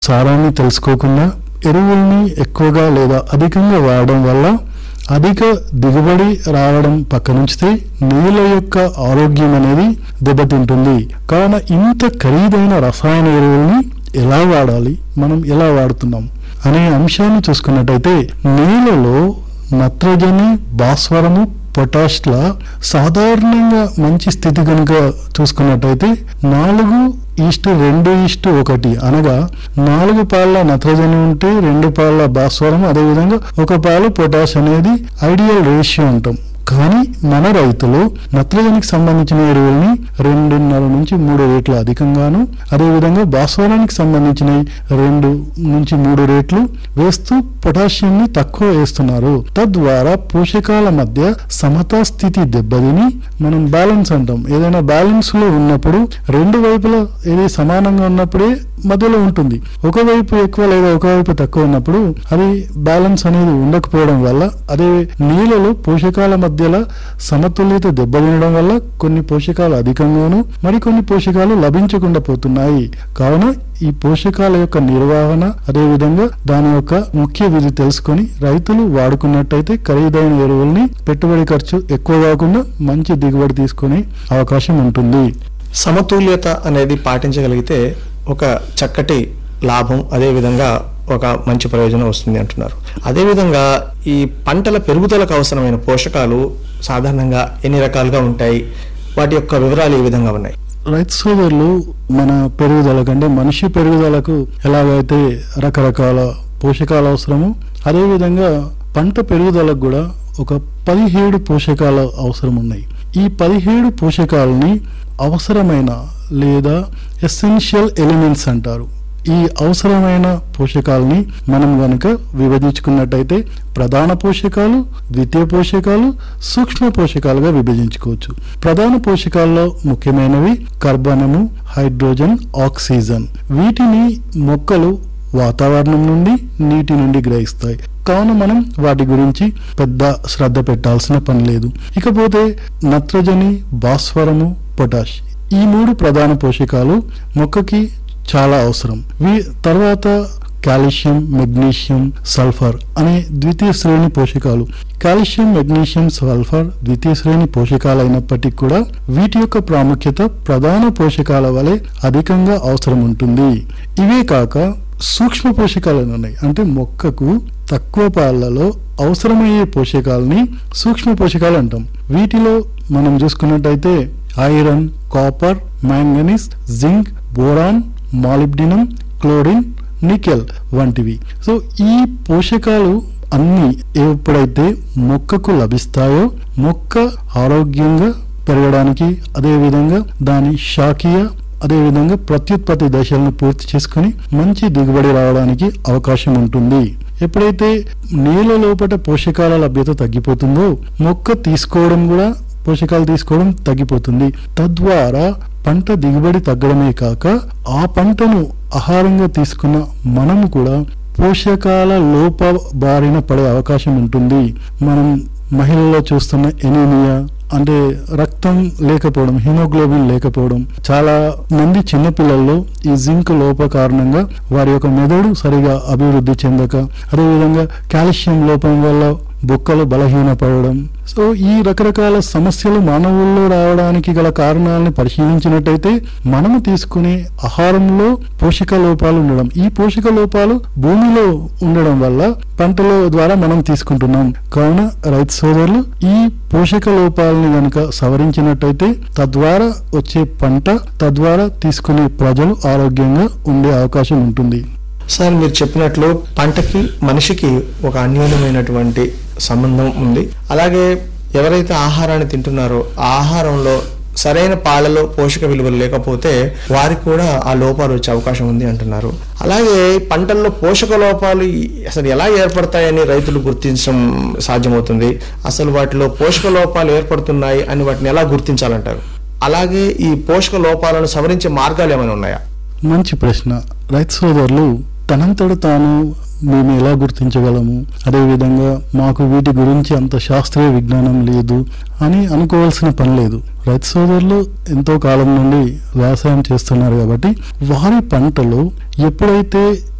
సారాన్ని తెలుసుకోకుండా ఎరువుల్ని ఎక్కువగా లేదా అధికంగా వాడడం వల్ల అధిక దిగుబడి రావడం పక్కనుంచితే నేల యొక్క ఆరోగ్యం అనేది దెబ్బతింటుంది కావున ఇంత ఖరీదైన రసాయన ఎరువుల్ని ఎలా వాడాలి మనం ఎలా వాడుతున్నాం అనే అంశాన్ని చూసుకున్నట్టయితే నేలలో నత్రజని భాస్వరము పొటాష్ల సాధారణంగా మంచి స్థితి కనుక చూసుకున్నట్టయితే నాలుగు ఈస్టు రెండు ఈస్టు ఒకటి అనగా నాలుగు పాల నత్రజని ఉంటే రెండు పాల భాస్వరం అదేవిధంగా ఒక పాలు పొటాష్ అనేది ఐడియల్ రేషియో అంటాం కానీ మన రైతులు నత్రజనికి సంబంధించిన ఎరువుల్ని రెండున్నర నుంచి మూడు రేట్లు అధికంగాను అదేవిధంగా భాస్వరానికి సంబంధించిన రెండు నుంచి మూడు రేట్లు వేస్తూ పొటాషియంని తక్కువ వేస్తున్నారు తద్వారా పోషకాల మధ్య సమతా స్థితి దెబ్బతిని మనం బ్యాలెన్స్ అంటాం ఏదైనా బ్యాలెన్స్ లో ఉన్నప్పుడు రెండు వైపులా ఏది సమానంగా ఉన్నప్పుడే మధ్యలో ఉంటుంది ఒకవైపు ఎక్కువ లేదా ఒకవైపు తక్కువ ఉన్నప్పుడు అది బ్యాలెన్స్ అనేది ఉండకపోవడం వల్ల అదే నీళ్ళలో పోషకాల మధ్యలో సమతుల్యత దెబ్బతినడం వల్ల కొన్ని పోషకాలు అధికంగాను మరికొన్ని పోషకాలు లభించకుండా పోతున్నాయి కావున ఈ పోషకాల యొక్క నిర్వహణ అదేవిధంగా దాని యొక్క ముఖ్య విధి తెలుసుకొని రైతులు వాడుకున్నట్టయితే ఖరీదైన ఎరువుల్ని పెట్టుబడి ఖర్చు ఎక్కువ కాకుండా మంచి దిగుబడి తీసుకునే అవకాశం ఉంటుంది సమతుల్యత అనేది పాటించగలిగితే ఒక చక్కటి లాభం అదేవిధంగా ఒక మంచి ప్రయోజనం వస్తుంది అంటున్నారు అదేవిధంగా ఈ పంటల పెరుగుదలకు అవసరమైన పోషకాలు సాధారణంగా ఎన్ని రకాలుగా ఉంటాయి వాటి యొక్క వివరాలు ఏ విధంగా ఉన్నాయి రైతు సోదరులు మన పెరుగుదల కంటే మనిషి పెరుగుదలకు ఎలాగైతే రకరకాల పోషకాలు అవసరమో అదేవిధంగా పంట పెరుగుదలకు కూడా ఒక పదిహేడు పోషకాలు అవసరం ఉన్నాయి ఈ పదిహేడు పోషకాలని అవసరమైన లేదా ఎసెన్షియల్ ఎలిమెంట్స్ అంటారు ఈ అవసరమైన పోషకాలని మనం గనక విభజించుకున్నట్టయితే ప్రధాన పోషకాలు ద్వితీయ పోషకాలు సూక్ష్మ పోషకాలుగా విభజించుకోవచ్చు ప్రధాన పోషకాల్లో ముఖ్యమైనవి కర్బనము హైడ్రోజన్ ఆక్సిజన్ వీటిని మొక్కలు వాతావరణం నుండి నీటి నుండి గ్రహిస్తాయి కావున మనం వాటి గురించి పెద్ద శ్రద్ధ పెట్టాల్సిన పని లేదు ఇకపోతే నత్రజని భాస్వరము పొటాష్ ఈ మూడు ప్రధాన పోషకాలు మొక్కకి చాలా అవసరం వీ తర్వాత కాల్షియం మెగ్నీషియం సల్ఫర్ అనే ద్వితీయ శ్రేణి పోషకాలు కాల్షియం మెగ్నీషియం సల్ఫర్ ద్వితీయ శ్రేణి పోషకాలు అయినప్పటికీ కూడా వీటి యొక్క ప్రాముఖ్యత ప్రధాన పోషకాల వలె అధికంగా అవసరం ఉంటుంది ఇవే కాక సూక్ష్మ పోషకాలు అని ఉన్నాయి అంటే మొక్కకు తక్కువ పాలలో అవసరమయ్యే పోషకాలని సూక్ష్మ పోషకాలు అంటాం వీటిలో మనం చూసుకున్నట్టయితే iron copper manganese zinc boron molybdenum chlorine nickel వంటివి సో ఈ పోషకాలు అన్ని ఎప్పుడైతే మొక్కకు లభిస్తాయో మొక్క ఆరోగ్యంగా పెరగడానికి అదేవిధంగా దాని శాఖీయ అదేవిధంగా ప్రత్యుత్పత్తి దశలను పూర్తి చేసుకుని మంచి దిగుబడి రావడానికి అవకాశం ఉంటుంది ఎప్పుడైతే నేల లోపల పోషకాల లభ్యత తగ్గిపోతుందో మొక్క తీసుకోవడం కూడా పోషకాలు తీసుకోవడం తగ్గిపోతుంది తద్వారా పంట దిగుబడి తగ్గడమే కాక ఆ పంటను ఆహారంగా తీసుకున్న మనము కూడా పోషకాల లోప బారిన పడే అవకాశం ఉంటుంది మనం మహిళల్లో చూస్తున్న ఎనీమియా అంటే రక్తం లేకపోవడం హిమోగ్లోబిన్ లేకపోవడం చాలా మంది చిన్నపిల్లల్లో ఈ జింక్ లోప కారణంగా వారి యొక్క మెదడు సరిగా అభివృద్ధి చెందక అదేవిధంగా కాల్షియం లోపం వల్ల బొక్కలు బలహీనపడడం సో ఈ రకరకాల సమస్యలు మానవుల్లో రావడానికి గల కారణాలను పరిశీలించినట్టయితే మనము తీసుకునే ఆహారంలో పోషక లోపాలు ఉండడం ఈ పోషక లోపాలు భూమిలో ఉండడం వల్ల పంటల ద్వారా మనం తీసుకుంటున్నాం కావున రైతు సోదరులు ఈ పోషక లోపాలని గనుక సవరించినట్టయితే తద్వారా వచ్చే పంట తద్వారా తీసుకునే ప్రజలు ఆరోగ్యంగా ఉండే అవకాశం ఉంటుంది సార్ మీరు చెప్పినట్లు పంటకి మనిషికి ఒక అన్యోన్యమైనటువంటి సంబంధం ఉంది అలాగే ఎవరైతే ఆహారాన్ని తింటున్నారో ఆ ఆహారంలో సరైన పాలలో పోషక విలువలు లేకపోతే వారికి కూడా ఆ లోపాలు వచ్చే అవకాశం ఉంది అంటున్నారు అలాగే పంటల్లో పోషక లోపాలు ఈ- అసలు ఎలా ఏర్పడతాయని రైతులు గుర్తించడం సాధ్యమవుతుంది అసలు వాటిలో పోషక లోపాలు ఏర్పడుతున్నాయి అని వాటిని ఎలా గుర్తించాలంటారు అలాగే ఈ పోషక లోపాలను సవరించే మార్గాలు ఏమైనా ఉన్నాయా మంచి ప్రశ్న రైతు సోదరులు తనంతట తాను మేము ఎలా గుర్తించగలము అదేవిధంగా మాకు వీటి గురించి అంత శాస్త్రీయ విజ్ఞానం లేదు అని అనుకోవాల్సిన పని లేదు రైతు సోదరులు ఎంతో కాలం నుండి వ్యవసాయం చేస్తున్నారు కాబట్టి వారి పంటలో ఎప్పుడైతే